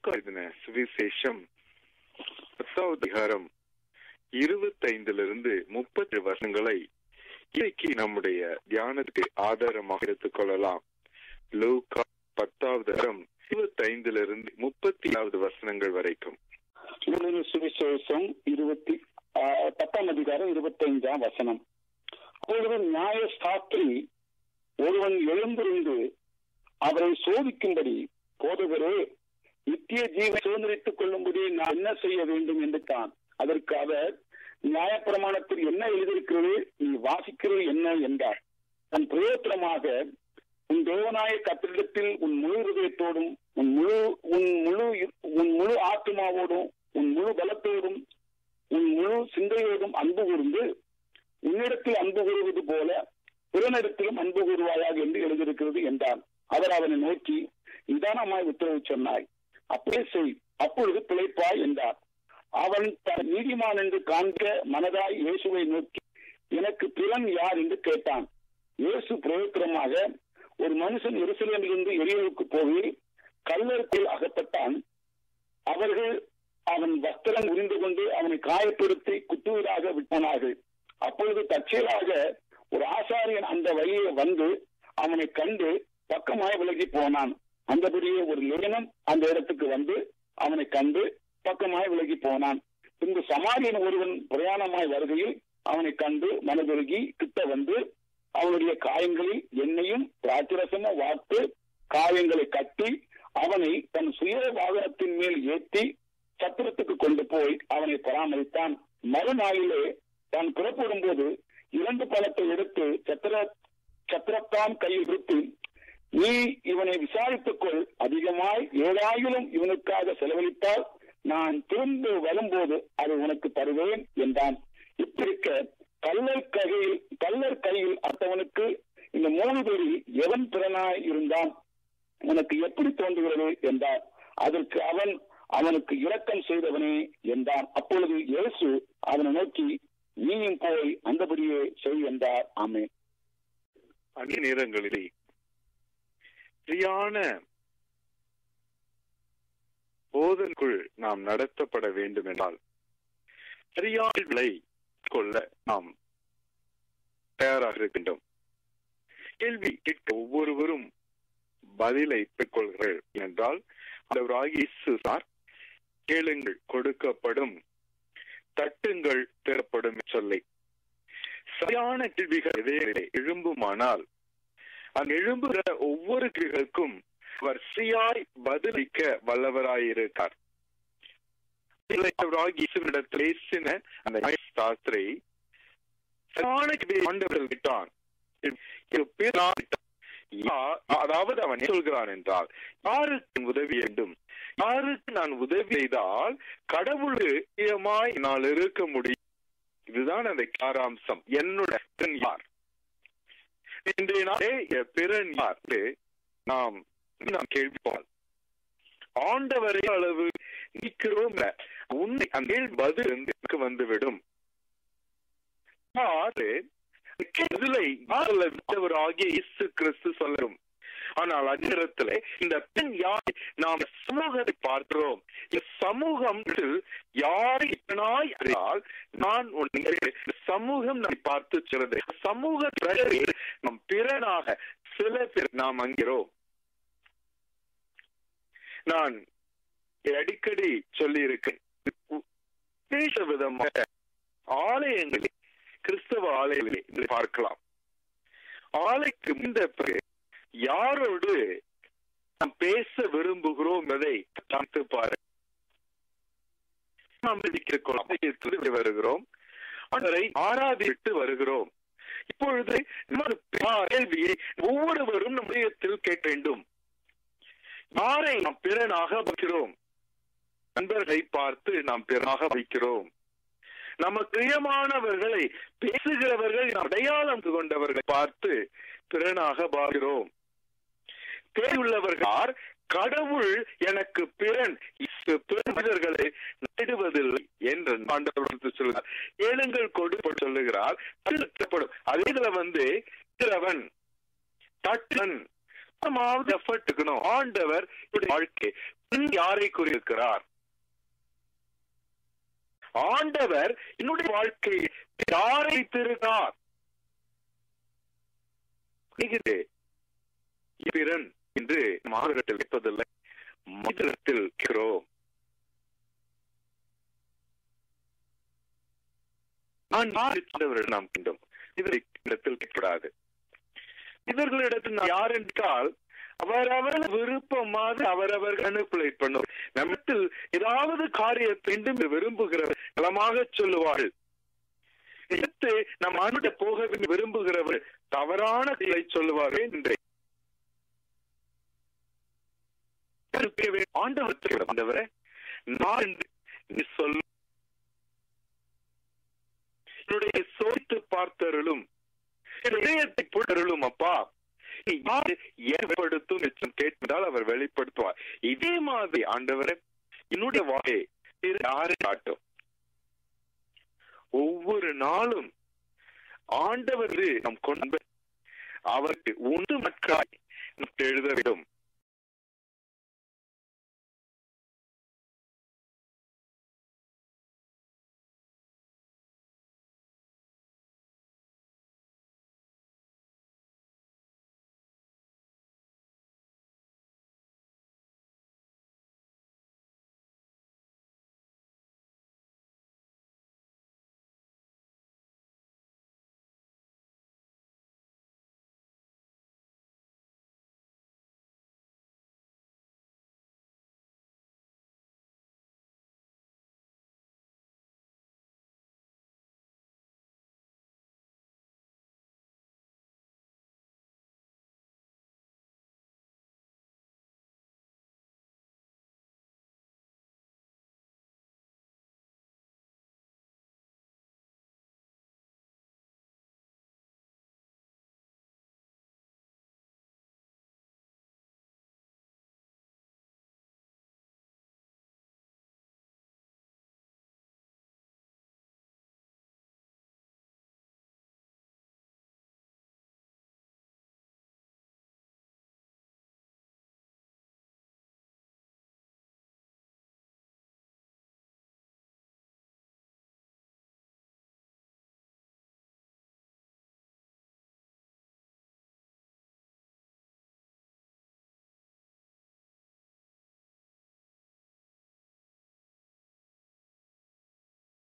லூக்கா எழுதின சுவிசேஷம் பத்தாவது அதிகாரம் இருபத்தைந்திலிருந்து முப்பத்தி வருஷங்களை இன்னைக்கு நம்முடைய தியானத்துக்கு ஆதாரமாக எடுத்துக் கொள்ளலாம் லூக்கா பத்தாவது அதிகாரம் இருபத்தைந்திலிருந்து முப்பத்தியாவது வசனங்கள் வரைக்கும் லூக்கா சுவிசேஷம் இருபத்தி ஆஹ், பத்தாம் அதிகாரம் இருபத்தைந்தாம் வசனம் அப்பொழுது நியாய சாஸ்திரி ஒருவன் எழுந்திருந்து அவரை சோதிக்கும்படி போதகரே நித்திய ஜீவன் சுதந்திரித்துக் கொள்ளும்படி நான் என்ன செய்ய வேண்டும் என்று தான் அதற்கு அவர் நியாயப்பிரமாணத்தில் என்ன எழுதியிருக்கிறது நீ வாசிக்கிறது என்ன என்றார் தன் பிரயோத்தனமாக உன் தேவனாய கத்திரிடத்தில் உன் முழு ஹிருதயத்தோடும் உன் முழு உன் முழு உன் முழு ஆத்மாவோடும் உன் முழு பலத்தோடும் உன் முழு சிந்தையோடும் அன்பு கூர்ந்து உன்னிடத்தில் அன்பு கூறுவது போல பிறனிடத்திலும் அன்பு கூறுவாயாக என்று எழுதியிருக்கிறது என்றார் அவர் அவனை நோக்கி நிதானமாய் உத்தரவு சொன்னாய் அப்படியே செய் அப்பொழுது பிழைப்பாய் என்றார் அவன் தன் நீதிமான் என்று காண்க மனதாய் இயேசுவை நோக்கி எனக்கு பிறன் யார் என்று கேட்டான் இயேசு பிரயோத்திரமாக ஒரு மனுஷன் எருசலேமிலிருந்து எரியோவுக்கு போய் கல்லறுக்குள் அகப்பட்டான் அவர்கள் அவன் வஸ்திரம் உரிந்து கொண்டு அவனை காயப்படுத்தி குத்துவீராக விட்டனார்கள் அப்பொழுது தற்செயலாக ஒரு ஆசாரியன் அந்த வழியே வந்து அவனை கண்டு பக்கமாய் விலகி போனான் அந்தபடியே ஒரு லேனம் அந்த இடத்துக்கு வந்து அவனை கண்டு பக்கமாய் விலகி போனான் பின்பு சமாரியன் ஒருவன் பிரயாணமாய் வருகையில் அவனை கண்டு மனதுருகி கிட்ட வந்து அவனுடைய காயங்களில் எண்ணெயும் திராட்சரசமும் வார்த்து காயங்களை கட்டி அவனை தன் சுய வாகனத்தின் மேல் ஏற்றி சத்திரத்துக்கு கொண்டு போய் அவனை பராமரித்தான் மறுநாளிலே தான் புறப்படும் போது இரண்டு பழத்தை எடுத்து சத்திர சத்திரத்தான் கையில் கொடுத்து நீ இவனை விசாரித்துக் கொள் அதிகமாய் ஏழாயிரம் இவனுக்காக செலவழித்தால் நான் திரும்ப வரும்போது அதை உனக்கு தருவேன் என்றான் இப்படிக்க கல்லர் கையில் கல்லர் கையில் அத்தவனுக்கு இந்த மூணு பேரில் எவன் பிறனாய் இருந்தான் உனக்கு எப்படி தோன்றுகிறது என்றார் அதற்கு அவன் அவனுக்கு இரக்கம் செய்தவனே என்றான் அப்பொழுது இயேசு அவனை நோக்கி நீயும் போய் அந்தபடியே செய் என்றார் ஆமே அந்நிய நேரங்களிலே சரியான போதனுக்குள் நாம் நடத்தப்பட வேண்டும் என்றால் சரியான விலை கொள்ள நாம் தயாராக இருக்கின்றோம் கேள்வி கேட்க ஒவ்வொருவரும் பதிலை பெற்றுக்கொள்கிறார்கள் என்றால் ஆண்டவராகிய இயேசு சார் கேளுங்கள் கொடுக்கப்படும் தட்டுங்கள் பெறப்படும் சொல்லை சரியான கேள்விகள் இதே எழும்புமானால் அந்த எழும்புகிற ஒவ்வொரு கேள்விகளுக்கும் வரிசையாய் பதிலளிக்க வல்லவராயிருக்கார் இயேசுவினிடத்தில் பேசின அந்த சாஸ்திரை சரியான கேள்வியை ஆண்டவர் விட்டான் இது பிறனார் விட்டான். யா- அதாவது அவன் என்ன சொல்கிறான் என்றால் யாருக்கு உதவி வேண்டும் யாருக்கு நான் உதவி செய்தால் கடவுளுமாய் நான் இருக்க முடியும் இதுதான் அந்த சாராம்சம் என்னுடைய பிறன் யார் இன்றைய நாளே என் பிறன் யார் என்று நாம் நாம் கேள்விப்பால் ஆண்டவரை அளவு நிற்கிறோம் உண்மை அந்த கேள்வி பதில் இருந்து எனக்கு வந்துவிடும் யாரு பதிலை விட்டவர் ஆகிய இயேசு கிறிஸ்து சொல்லரும் ஆனால் அந்நேரத்தில் இந்த பெண் யார் நாம் சமூகத்தை பார்க்கிறோம் இந்த சமூகம் யாரை இப்பனாய் அறிந்தால் நான் உன்னை இந்த சமூகம் நம்மை பார்த்து சொல்றது சமூக பிரகரில் நம் பிறனாக சில பேர் நாம் அங்கிறோம் நான் அடிக்கடி சொல்லி இருக்கேன் விசேஷ விதமாக ஆலயங்களில் கிறிஸ்தவ ஆலயங்களில் இதை பார்க்கலாம் ஆலைக்கு இந்த பிறகு யாரோடு நாம் பேச விரும்புகிறோம் என்பதை பார்த்து பாரு நாம் இருக்கிறோம் வருகிறோம் அவரை ஆராதித்து வருகிறோம் இப்பொழுது நமது கேள்வியை ஒவ்வொருவரும் நம்முடைய கேட்க வேண்டும் யாரை நாம் பிறனாக வைக்கிறோம் நண்பர்களை பார்த்து நாம் பிறனாக வைக்கிறோம் நமக்கு பிரியமானவர்களை பேசுகிறவர்கள் அடையாளம் கொண்டவர்களை பார்த்து பிறனாக பார்க்கிறோம் தேவையுள்ளவர்கள் கடவுள் எனக்கு பிறன் பிறர்களை நடுவதில்லை என்று ஆண்டவர் சொல்லுகிறார் ஏழுங்கள் கொடுப்ப சொல்லுகிறார் திருத்தப்படும் அதே இதுல வந்து திறவன் தட்டன் எஃபர்ட் இருக்கணும் ஆண்டவர் வாழ்க்கை யாரை கூறியிருக்கிறார் ஆண்டவர் என்னுடைய வாழ்க்கை யாரை திருகிறார் பிறன் என்று மாநிலத்தில் வைப்பதில்லை மந்திரத்தில் இருக்கிறோம் நான் யாரிடம் நாம் கிண்டும் இதை இடத்தில் கேட்கக்கூடாது இவர்களிடத்தில் நான் யார் என்றால் அவரவர் விருப்பமாக அவரவர் அனுப்பிளைட் பண்ணும் நம்மத்தில் ஏதாவது காரியத்தை விரும்புகிறவர் நலமாக சொல்லுவாள் எடுத்து நம் அனுட போக விரும்புகிறவர் தவறான செயலை சொல்லுவார் என்றே ஆண்டவர் நான் நீ சொல் என்னுடைய சோய்த்து பார்த்தருளும் இதயத்தை புடருளும் அப்பா ஏற்படுத்தும் நிச்சயம் கேட்டால் அவர் வெளிப்படுத்துவார் இதே மாதிரி ஆண்டவரை என்னுடைய வாயை யாரை காட்டும் ஒவ்வொரு நாளும் ஆண்டவர் நம் கொண்டு அவருக்கு உண்டு மக்களாய் எழுத வேண்டும்